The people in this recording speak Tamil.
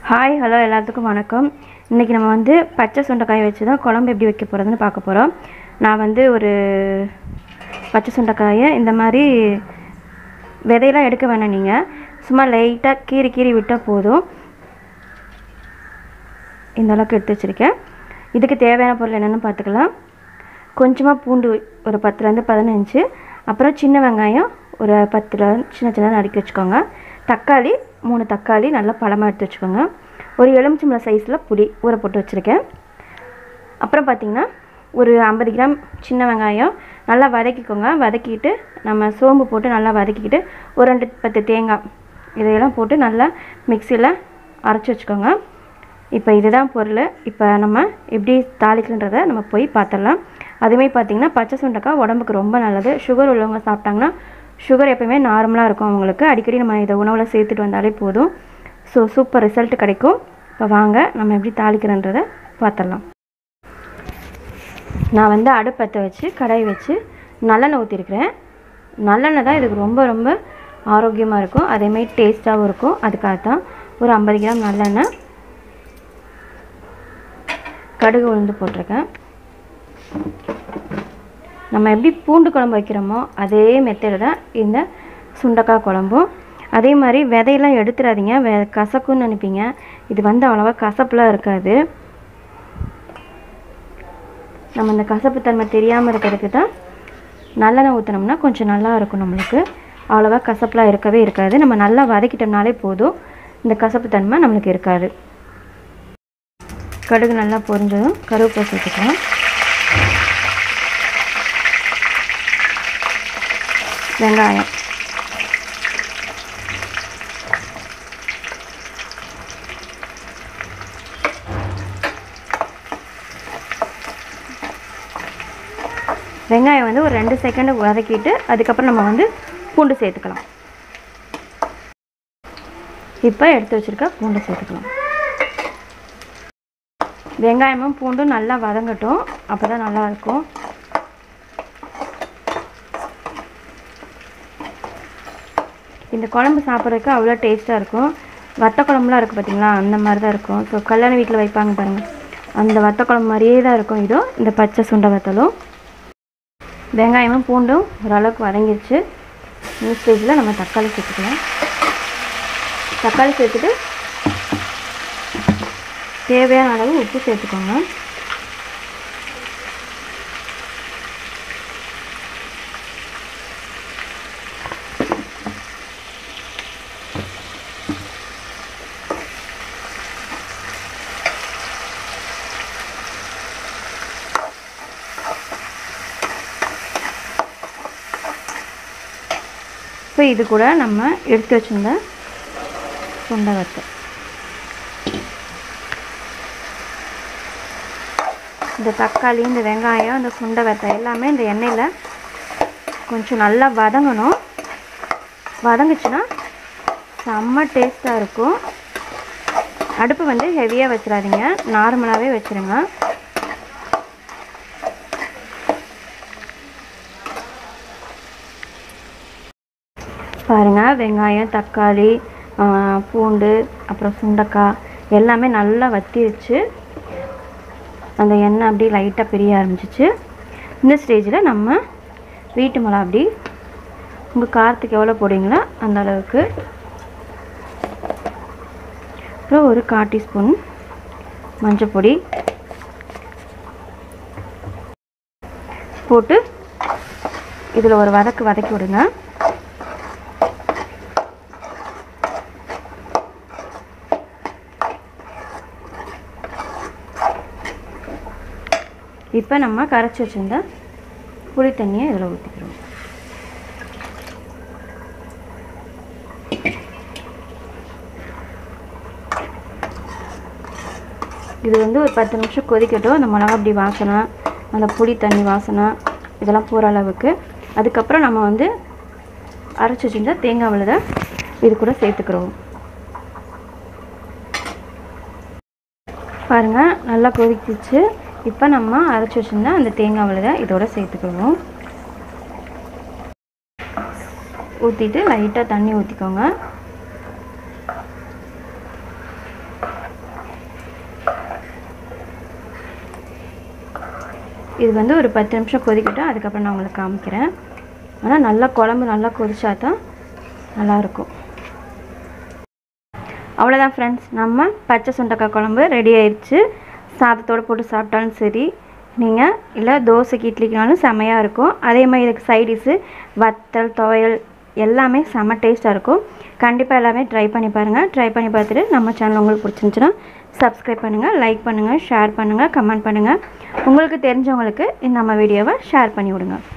ஹாய் ஹலோ எல்லாத்துக்கும் வணக்கம் இன்றைக்கி நம்ம வந்து பச்சை சுண்டைக்காய் வச்சு தான் குழம்பு எப்படி வைக்க போகிறதுன்னு பார்க்க போகிறோம் நான் வந்து ஒரு பச்சை சுண்டைக்காயை இந்த மாதிரி விதையெல்லாம் எடுக்க வேணாம் நீங்கள் சும்மா லைட்டாக கீறி கீறி விட்டால் போதும் இந்த அளவுக்கு எடுத்து வச்சுருக்கேன் இதுக்கு தேவையான பொருள் என்னென்னு பார்த்துக்கலாம் கொஞ்சமாக பூண்டு ஒரு பத்துலேருந்து பதினஞ்சு அப்புறம் சின்ன வெங்காயம் ஒரு பத்தில் சின்ன சின்ன நறுக்கி வச்சுக்கோங்க தக்காளி மூணு தக்காளி நல்லா பழமாக எடுத்து வச்சுக்கோங்க ஒரு எலுமிச்சம்பழம் சைஸில் புளி ஊற போட்டு வச்சுருக்கேன் அப்புறம் பார்த்திங்கன்னா ஒரு ஐம்பது கிராம் சின்ன வெங்காயம் நல்லா வதக்கிக்கோங்க வதக்கிட்டு நம்ம சோம்பு போட்டு நல்லா வதக்கிக்கிட்டு ஒரு ரெண்டு பத்து தேங்காய் இதையெல்லாம் போட்டு நல்லா மிக்சியில் அரைச்சி வச்சுக்கோங்க இப்போ இதுதான் பொருள் இப்போ நம்ம எப்படி தாளிக்கலன்றதை நம்ம போய் பார்த்துடலாம் அதுமாரி பார்த்திங்கன்னா பச்சை சுண்டைக்காய் உடம்புக்கு ரொம்ப நல்லது சுகர் உள்ளவங்க சாப்பிட்டாங்கன்னா சுகர் எப்பயுமே நார்மலாக இருக்கும் அவங்களுக்கு அடிக்கடி நம்ம இதை உணவில் சேர்த்துட்டு வந்தாலே போதும் ஸோ சூப்பர் ரிசல்ட் கிடைக்கும் இப்போ வாங்க நம்ம எப்படி தாளிக்கிறன்றதை பார்த்துடலாம் நான் வந்து அடுப்பத்தை வச்சு கடாய் வச்சு நல்லெண்ணெய் ஊற்றிருக்கிறேன் நல்லெண்ணெய் தான் இதுக்கு ரொம்ப ரொம்ப ஆரோக்கியமாக இருக்கும் அதேமாரி டேஸ்ட்டாகவும் இருக்கும் அதுக்காக தான் ஒரு ஐம்பது கிராம் நல்லெண்ணெய் கடுகு உளுந்து போட்டிருக்கேன் நம்ம எப்படி பூண்டு குழம்பு வைக்கிறோமோ அதே மெத்தடு தான் இந்த சுண்டக்காய் குழம்பும் அதே மாதிரி விதையெல்லாம் எடுத்துடாதீங்க வெ கசக்குன்னு நினைப்பீங்க இது வந்து அவ்வளோவா கசப்புலாம் இருக்காது நம்ம இந்த கசப்பு தன்மை தெரியாமல் இருக்கிறதுக்கு தான் நல்லெண்ணெய் ஊற்றினோம்னா கொஞ்சம் நல்லா இருக்கும் நம்மளுக்கு அவ்வளோவா கசப்புலாம் இருக்கவே இருக்காது நம்ம நல்லா வதக்கிட்டோம்னாலே போதும் இந்த கசப்பு தன்மை நம்மளுக்கு இருக்காது கடுகு நல்லா பொரிஞ்சதும் கருவேப்பிலை சேர்த்துக்கலாம் வெங்காயம் வெங்காயம் வந்து ஒரு ரெண்டு செகண்டு வதக்கிட்டு அதுக்கப்புறம் நம்ம வந்து பூண்டு சேர்த்துக்கலாம் இப்போ எடுத்து வச்சுருக்க பூண்டு சேர்த்துக்கலாம் வெங்காயமும் பூண்டும் நல்லா வதங்கட்டும் அப்போ தான் நல்லாயிருக்கும் இந்த குழம்பு சாப்பிட்றதுக்கு அவ்வளோ டேஸ்ட்டாக இருக்கும் வத்த குழம்புலாம் இருக்குது பார்த்தீங்களா அந்த மாதிரி தான் இருக்கும் ஸோ கல்யாண வீட்டில் வைப்பாங்க பாருங்கள் அந்த வத்த குழம்பு மாதிரியே தான் இருக்கும் இதுவும் இந்த பச்சை சுண்டை வத்தலும் வெங்காயமும் பூண்டும் ஓரளவுக்கு வதங்கிருச்சு இந்த ஸ்டேஜில் நம்ம தக்காளி சேர்த்துக்கலாம் தக்காளி சேர்த்துட்டு தேவையான அளவு உப்பு சேர்த்துக்கோங்க இப்போ இது கூட நம்ம எடுத்து வச்சிருந்த சுண்டை வத்தை இந்த தக்காளி இந்த வெங்காயம் இந்த சுண்டை வத்தை எல்லாமே இந்த எண்ணெயில் கொஞ்சம் நல்லா வதங்கணும் வதங்குச்சுன்னா செம்ம டேஸ்ட்டாக இருக்கும் அடுப்பு வந்து ஹெவியாக வச்சிடாதீங்க நார்மலாகவே வச்சுருங்க பாருங்கள் வெங்காயம் தக்காளி பூண்டு அப்புறம் சுண்டக்காய் எல்லாமே நல்லா வத்திருச்சு அந்த எண்ணெய் அப்படியே லைட்டாக பிரிய ஆரம்பிச்சிச்சு இந்த ஸ்டேஜில் நம்ம வீட்டு மிளகா அப்படி உங்கள் காரத்துக்கு எவ்வளோ போடுவீங்களோ அந்த அளவுக்கு அப்புறம் ஒரு கால் டீஸ்பூன் மஞ்சள் பொடி போட்டு இதில் ஒரு வதக்கு வதக்கி விடுங்க இப்போ நம்ம கரைச்சி வச்சுருந்த புளி தண்ணியை இதில் ஊற்றிக்கிறோம் இது வந்து ஒரு பத்து நிமிஷம் கொதிக்கட்டும் அந்த மிளகா அப்படி வாசனை அந்த புளி தண்ணி வாசனை இதெல்லாம் போகிற அளவுக்கு அதுக்கப்புறம் நம்ம வந்து அரைச்சி வச்சுருந்த தேங்காய் விழுதை இது கூட சேர்த்துக்கிறோம் பாருங்கள் நல்லா கொதிச்சிச்சு இப்போ நம்ம அரைச்சி வச்சுருந்தா அந்த தேங்காய் விழுதை இதோட சேர்த்துக்குவோம் ஊற்றிட்டு லைட்டாக தண்ணி ஊற்றிக்கோங்க இது வந்து ஒரு பத்து நிமிஷம் கொதிக்கட்டும் அதுக்கப்புறம் நான் உங்களுக்கு காமிக்கிறேன் ஆனால் நல்லா குழம்பு நல்லா கொதிச்சா தான் நல்லாயிருக்கும் அவ்வளோதான் ஃப்ரெண்ட்ஸ் நம்ம பச்சை சுண்டக்காய் குழம்பு ரெடி ஆயிடுச்சு சாதத்தோடு போட்டு சாப்பிட்டாலும் சரி நீங்கள் இல்லை தோசைக்கு இட்லிக்குனாலும் செமையாக இருக்கும் அதே மாதிரி இதுக்கு சைடிஷு வத்தல் துவையல் எல்லாமே செம்ம டேஸ்ட்டாக இருக்கும் கண்டிப்பாக எல்லாமே ட்ரை பண்ணி பாருங்கள் ட்ரை பண்ணி பார்த்துட்டு நம்ம சேனல் உங்களுக்கு பிடிச்சிருந்துச்சுன்னா சப்ஸ்கிரைப் பண்ணுங்கள் லைக் பண்ணுங்கள் ஷேர் பண்ணுங்கள் கமெண்ட் பண்ணுங்கள் உங்களுக்கு தெரிஞ்சவங்களுக்கு இந்த நம்ம வீடியோவை ஷேர் பண்ணி விடுங்க